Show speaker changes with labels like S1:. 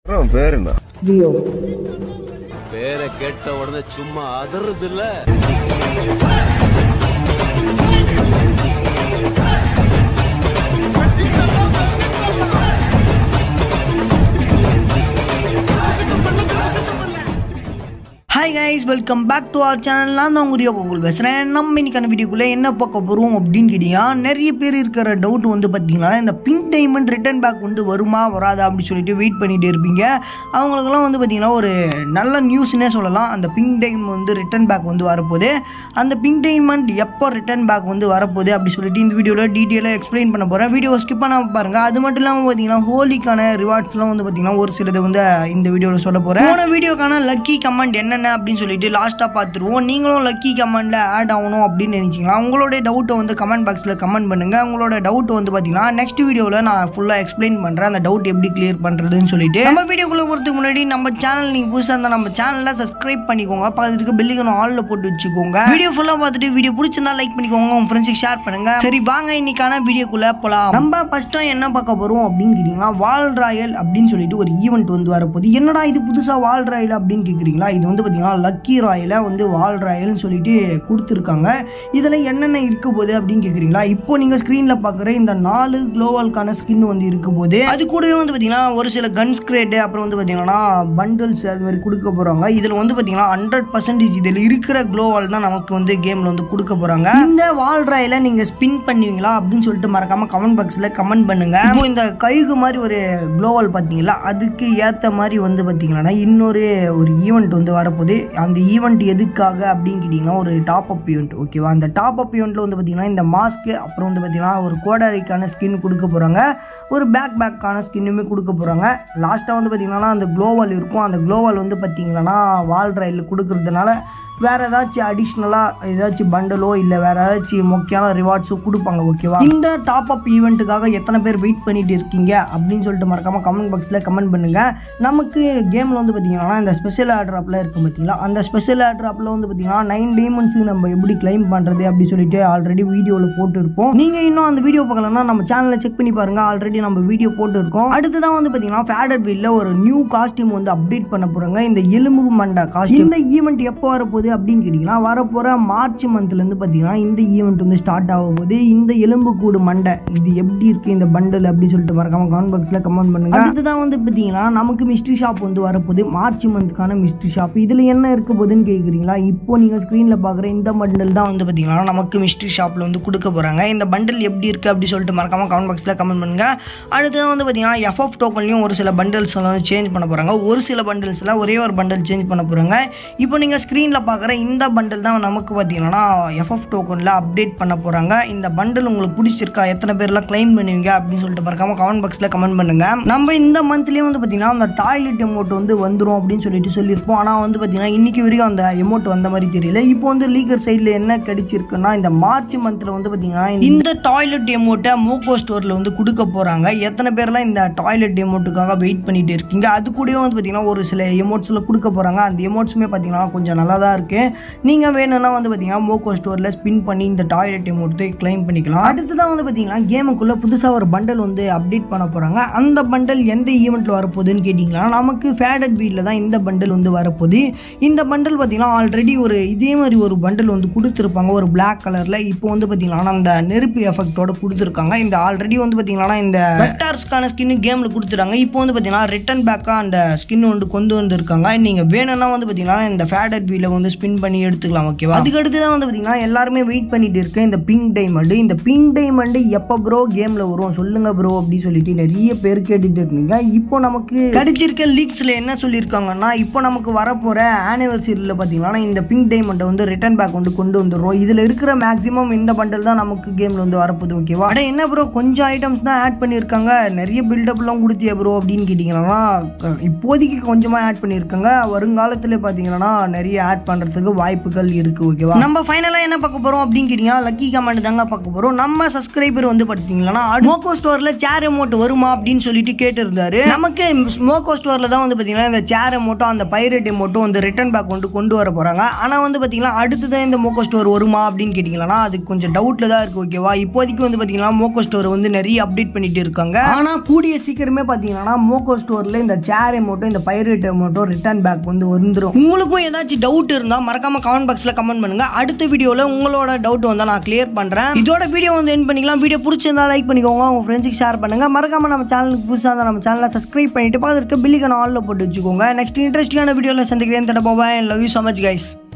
S1: அவன் பேர் என்ன
S2: ரியோ
S3: பேரை கேட்ட உடனே சும்மா அதறது இல்ல
S2: hi guys welcome back to our channel நான் தான் உங்கள் ரியோ கோகுல் பேசுகிறேன் நம்ம இன்னைக்கான வீடியோக்குள்ளே என்ன பார்க்க போகிறோம் அப்படின்னு கேட்டிங்கன்னா நிறைய பேர் இருக்கிற டவுட் வந்து பார்த்தீங்கன்னா இந்த பிங்க் டைமண்ட் ரிட்டர்ன் பேக் வந்து வருமா வராதா அப்படின்னு சொல்லிட்டு வெயிட் பண்ணிகிட்டே இருப்பீங்க அவங்களுக்கெல்லாம் வந்து பார்த்தீங்கன்னா ஒரு நல்ல நியூஸ்னே சொல்லலாம் அந்த பிங்க் டைம் வந்து ரிட்டர்ன் பேக் வந்து வரப்போகுது அந்த பிங்க் டைமண்ட் எப்போ ரிட்டர்ன் பேக் வந்து வரப்போகுது அப்படி சொல்லிட்டு இந்த வீடியோவில் டீட்டெயிலாக எக்ஸ்பிளைன் பண்ண போகிறேன் வீடியோ ஸ்கிப் பண்ணாமல் பாருங்கள் அது மட்டும் இல்லாமல் பார்த்தீங்கன்னா ஹோலிக்கான ரிவார்ட்ஸ்லாம் வந்து பார்த்தீங்கன்னா ஒரு சிலது வந்து இந்த வீடியோவில் சொல்ல போகிறேன் போன வீடியோக்கான லக்கி கமெண்ட் என்னென்ன அப்படின்னு சொல்லிட்டு லாஸ்ட்டாக பார்த்துருவோம் நீங்களும் லக்கி கமெண்ட்டில் ஆட் ஆகணும் அப்படின்னு நினச்சிங்களா உங்களோட டவுட்டை வந்து கமெண்ட் பாக்ஸில் கமெண்ட் பண்ணுங்கள் உங்களோட டவுட் வந்து பார்த்தீங்கன்னா நெக்ஸ்ட் வீடியோவில் நான் ஃபுல்லாக எக்ஸ்பிளைன் பண்ணுறேன் அந்த டவுட் எப்படி கிளியர் பண்ணுறதுன்னு சொல்லிட்டு நம்ம வீடியோக்குள்ளே போகிறதுக்கு முன்னாடி நம்ம சேனல் நீங்கள் புதுசாக இருந்தால் நம்ம சேனலில் சப்ஸ்கிரைப் பண்ணிக்கோங்க பக்கத்துக்கு பெல்லிக்கணும் ஆலில் போட்டு வச்சுக்கோங்க வீடியோ ஃபுல்லாக பார்த்துட்டு வீடியோ பிடிச்சிருந்தா லைக் பண்ணிக்கோங்க உங்கள் ஃப்ரெண்ட்ஸுக்கு ஷேர் பண்ணுங்க சரி வாங்க இன்னைக்கான வீடியோக்குள்ளே போகலாம் நம்ம ஃபஸ்ட்டாக என்ன பார்க்க போகிறோம் அப்படின்னு கேட்டிங்கன்னா வால் ராயல் அப்படின்னு சொல்லிட்டு ஒரு ஈவெண்ட் வந்து வரப்போகுது என்னடா இது புதுசாக வால் ராயல் அப்படின்னு கேட்குறீங்களா இது வந்து பார்த்தீங்கன்னா லக்கி ராயலை வந்து வால் ராயல்னு சொல்லிட்டு கொடுத்துருக்காங்க இதில் என்னென்ன இருக்க போகுது அப்படின்னு கேட்குறீங்களா இப்போ நீங்கள் ஸ்க்ரீனில் பார்க்குற இந்த நாலு குளோவல்கான ஸ்கின் வந்து இருக்க போகுது அது கூடவே வந்து பார்த்தீங்கன்னா ஒரு சில கன்ஸ் கிரேடு அப்புறம் வந்து பார்த்தீங்கன்னா பண்டில்ஸ் அது மாதிரி கொடுக்க போகிறாங்க இதில் வந்து பார்த்தீங்கன்னா ஹண்ட்ரட் பர்சன்டேஜ் இதில் இருக்கிற குளோவால் தான் நமக்கு வந்து கேமில் வந்து கொடுக்க போகிறாங்க இந்த வால் ராயில நீங்கள் ஸ்பின் பண்ணுவீங்களா அப்படின்னு சொல்லிட்டு மறக்காமல் கமெண்ட் பாக்ஸில் கமெண்ட் பண்ணுங்க இப்போ இந்த கழுகு மாதிரி ஒரு குளோவால் பார்த்தீங்களா அதுக்கு ஏற்ற மாதிரி வந்து பார்த்தீங்கன்னா இன்னொரு ஒரு ஈவெண்ட் வந்து வரப்போகுது அந்த ஈவெண்ட் எதுக்காக அப்படின்னு கேட்டிங்கன்னா ஒரு டாப் அப் ஈவெண்ட் ஓகேவா அந்த டாப் அப் ஈவெண்ட்டில் வந்து பார்த்தீங்கன்னா இந்த மாஸ்க்கு அப்புறம் வந்து பார்த்தீங்கன்னா ஒரு கோடாரிக்கான ஸ்கின் கொடுக்க போகிறாங்க ஒரு பேக் பேக்கான ஸ்கின்னுமே கொடுக்க போகிறாங்க லாஸ்ட்டாக வந்து பார்த்தீங்கன்னா அந்த க்ளோவால் இருக்கும் அந்த க்ளோவால் வந்து பார்த்தீங்கன்னா வால் ரயில் கொடுக்கறதுனால வேறு ஏதாச்சும் அடிஷ்னலாக ஏதாச்சும் பண்டலோ இல்லை வேறு ஏதாச்சும் முக்கியமான ரிவார்ட்ஸோ கொடுப்பாங்க ஓகேவா இந்த டாப் அப் ஈவெண்ட்டுக்காக எத்தனை பேர் வெயிட் பண்ணிட்டு இருக்கீங்க அப்படின்னு சொல்லிட்டு மறக்காமல் கமெண்ட் பாக்ஸில் கமெண்ட் பண்ணுங்கள் நமக்கு கேமில் வந்து பார்த்தீங்கன்னா இந்த ஸ்பெஷல் ஆர்டர் ஆப்பில் இருக்கும் பார்த்தீங்களா அந்த ஸ்பெஷல் ஆர்டர் ஆப்பில் வந்து பார்த்தீங்கன்னா நைன் டேமண்ட்ஸுக்கு நம்ம எப்படி கிளைம் பண்ணுறது அப்படி சொல்லிட்டு ஆல்ரெடி வீடியோவில் போட்டுருப்போம் நீங்கள் இன்னும் அந்த வீடியோ பார்க்கலன்னா நம்ம சேனலில் செக் பண்ணி பாருங்கள் ஆல்ரெடி நம்ம வீடியோ போட்டுருக்கோம் அடுத்ததான் வந்து பார்த்தீங்கன்னா ஃபேடட் வீலில் ஒரு நியூ காஸ்டியூம் வந்து அப்டேட் பண்ண போகிறாங்க இந்த எலும்பு மண்டா காஸ்டியூம் இந்த ஈவெண்ட் எப்போ வரப்போகுது அப்படின்னு கேட்டிங்கன்னா வரப்போகிற மார்ச் மந்த்லேருந்து பார்த்தீங்கன்னா இந்த ஈவெண்ட் வந்து ஸ்டார்ட் ஆக போகுது இந்த எலும்பு கூடு மண்டை இது எப்படி இருக்குது இந்த பண்டல் அப்படின்னு சொல்லிட்டு மறக்காம கமெண்ட் பாக்ஸில் கமெண்ட் பண்ணுங்க அடுத்ததான் வந்து பார்த்தீங்கன்னா நமக்கு மிஸ்ட்ரி ஷாப் வந்து வரப்போகுது மார்ச் மந்த்துக்கான மிஸ்ட்ரி ஷாப் இதில் என்ன இருக்க போகுதுன்னு கேட்குறீங்களா இப்போ நீங்கள் ஸ்க்ரீனில் பார்க்குற இந்த பண்டல் தான் வந்து பார்த்தீங்கன்னா நமக்கு மிஸ்ட்ரி ஷாப்பில் வந்து கொடுக்க போகிறாங்க இந்த பண்டல் எப்படி இருக்குது அப்படி சொல்லிட்டு மறக்காம கமெண்ட் பாக்ஸில் கமெண்ட் பண்ணுங்க அடுத்ததான் வந்து பார்த்தீங்கன்னா எஃப்எஃப் டோக்கன்லையும் ஒரு சில பண்டல்ஸ் வந்து சேஞ்ச் பண்ண போகிறாங்க ஒரு சில பண்டல்ஸில் ஒரே ஒரு பண்டல் சேஞ்ச் பண்ண போகிறாங்க இப்போ நீங்கள் ஸ்க்ரீனில் பார்க்குற இந்த பண்டல் தான் நமக்கு பார்த்தீங்கன்னா எஃப்எஃப் டோக்கனில் அப்டேட் பண்ண போகிறாங்க இந்த பண்டல் உங்களுக்கு பிடிச்சிருக்கா எத்தனை பேர்லாம் க்ளைம் பண்ணுவீங்க அப்படின்னு சொல்லிட்டு மறக்காம கமெண்ட் பாக்ஸில் கமெண்ட் பண்ணுங்க நம்ம இந்த மந்த்லேயே வந்து பார்த்தீங்கன்னா அந்த டாய்லெட் எமௌண்ட் வந்து வந்துடும் அப்படின்னு சொல்லிட்டு சொல்லியிருப்போம் ஆனால் வந்து பார்த்தீங்கன்னா இன்னைக்கு வரைக்கும் அந்த எமௌண்ட் வந்த மாதிரி தெரியல இப்போ வந்து லீகர் சைடில் என்ன கிடைச்சிருக்குன்னா இந்த மார்ச் மந்தில் வந்து பார்த்தீங்கன்னா இந்த டாய்லெட் எமௌண்ட்டை மோகோ ஸ்டோரில் வந்து கொடுக்க போகிறாங்க எத்தனை பேர்லாம் இந்த டாய்லெட் எமௌண்ட்டுக்காக வெயிட் பண்ணிட்டு இருக்கீங்க அது கூடவே வந்து பார்த்தீங்கன்னா ஒரு சில எமௌண்ட்ஸில் கொடுக்க போகிறாங்க அந்த எமௌண்ட்ஸுமே பார்த்தீங்கன்னா கொஞ்சம் நல்லா தான் இருக்குது நீங்கள் வேணும்னா வந்து பார்த்தீங்கன்னா மோகோ ஸ்டோரில் ஸ்பின் பண்ணி இந்த டாய்லெட் எமௌண்ட்டை கிளைம் பண்ணிக்கலாம் அடுத்ததான் வந்து பார்த்தீங்கன்னா கேமுக்குள்ளே புதுசாக ஒரு பண்டல் வந்து அப்டேட் பண்ண போகிறாங்க அந்த பண்டல் எந்த ஈவெண்ட்டில் வரப்போகுதுன்னு கேட்டிங்கன்னா நமக்கு ஃபேடட் வீலில் தான் இந்த பண்டல் வந்து வரப்போகுது இந்த பண்டல் பார்த்தீங்கன்னா ஆல்ரெடி ஒரு இதே மாதிரி ஒரு பண்டல் வந்து கொடுத்துருப்பாங்க ஒரு பிளாக் கலரில் இப்போ வந்து பார்த்தீங்கன்னா அந்த நெருப்பு எஃபெக்டோட கொடுத்துருக்காங்க இந்த ஆல்ரெடி வந்து பார்த்தீங்கன்னா இந்த வெக்டார்ஸ்க்கான ஸ்கின்னு கேமில் கொடுத்துருக்காங்க இப்போ வந்து பார்த்தீங்கன்னா ரிட்டன் பேக்காக அந்த ஸ்கின் வந்து கொண்டு வந்திருக்காங்க நீங்கள் வேணும்னா வந்து பார்த்தீங்கன்னா இந்த ஃபேடட் வீலை வந்து ஸ்பின் பண்ணி எடுத்துக்கலாம் ஓகேவா அதுக்கு அடுத்து தான் வந்து பார்த்தீங்கன்னா எல்லாருமே வெயிட் பண்ணிட்டு இருக்க இந்த பிங்க் டைமண்ட் இந்த பிங்க் டைமண்ட் எப்போ ப்ரோ கேமில் வரும் சொல்லுங்க ப்ரோ அப்படின்னு சொல்லிட்டு நிறைய பேர் கேட்டுட்டு இருக்கீங்க இப்போ நமக்கு கிடைச்சிருக்க லீக்ஸில் என்ன சொல்லியிருக்காங்கன்னா இப்போ நமக்கு வரப்போகிற ஆனிவர்சரியில் பார்த்தீங்கன்னா இந்த பிங்க் டைமண்டை வந்து ரிட்டர்ன் பேக் வந்து கொண்டு வந்துடுறோம் இதில் இருக்கிற மேக்ஸிமம் இந்த பண்டல் தான் நமக்கு கேமில் வந்து வரப்போகுது ஓகேவா அட என்ன ப்ரோ கொஞ்சம் ஐட்டம்ஸ் தான் ஆட் பண்ணியிருக்காங்க நிறைய பில்டப்லாம் கொடுத்தியா ப்ரோ அப்படின்னு கேட்டிங்கன்னா இப்போதைக்கு கொஞ்சமாக ஆட் பண்ணியிருக்காங்க வருங்காலத்தில் பார்த்தீங்கன்னா நிறைய ஆட் பண்ணுற பண்ணுறதுக்கு வாய்ப்புகள் இருக்குது ஓகேவா நம்ம ஃபைனலாக என்ன பார்க்க போகிறோம் அப்படின்னு கேட்டிங்கன்னா லக்கி கமெண்ட் தாங்க பார்க்க போகிறோம் நம்ம சப்ஸ்கிரைபர் வந்து பார்த்தீங்கன்னா மோகோ ஸ்டோரில் சேர் அமௌண்ட் வருமா அப்படின்னு சொல்லிட்டு கேட்டிருந்தாரு நமக்கு மோகோ ஸ்டோரில் தான் வந்து பார்த்தீங்கன்னா இந்த சேர் அமௌண்ட்டும் அந்த பைரேட் அமௌண்ட்டும் வந்து ரிட்டர்ன் பேக் வந்து கொண்டு வர போகிறாங்க ஆனால் வந்து பார்த்தீங்கன்னா அடுத்ததான் இந்த மோகோ ஸ்டோர் வருமா அப்படின்னு கேட்டிங்கன்னா அது கொஞ்சம் டவுட்டில் தான் இருக்குது ஓகேவா இப்போதைக்கு வந்து பார்த்தீங்கன்னா மோகோ ஸ்டோர் வந்து நிறைய அப்டேட் பண்ணிட்டு இருக்காங்க ஆனால் கூடிய சீக்கிரமே பார்த்தீங்கன்னா மோகோ ஸ்டோரில் இந்த சேர் அமௌண்ட்டும் இந்த பைரேட் அமௌண்ட்டும் ரிட்டர்ன் பேக் வந்து வந்துடும் உங்களுக்கும் ஏதாச்சும் டவுட் இருந்தால் மறக்காம கமெண்ட் பாக்ஸில் கமெண்ட் பண்ணுங்க அடுத்த வீடியோவில் உங்களோட டவுட் வந்து நான் கிளியர் பண்ணுறேன் இதோட வீடியோ வந்து என் பண்ணிக்கலாம் வீடியோ பிடிச்சிருந்தா லைக் பண்ணிக்கோங்க உங்கள் ஃப்ரெண்ட்ஸுக்கு ஷேர் பண்ணுங்க மறக்காம நம்ம சேனலுக்கு புதுசாக இருந்தால் நம்ம சேனலை சப்ஸ்கிரைப் பண்ணிட்டு பார்த்துட்டு பில்லிக்கான ஆலில் போட்டு வச்சுக்கோங்க நெக்ஸ்ட் இன்ட்ரெஸ்டிங்கான வீடியோவில் சந்திக்கிறேன் தட போவேன் love you so much guys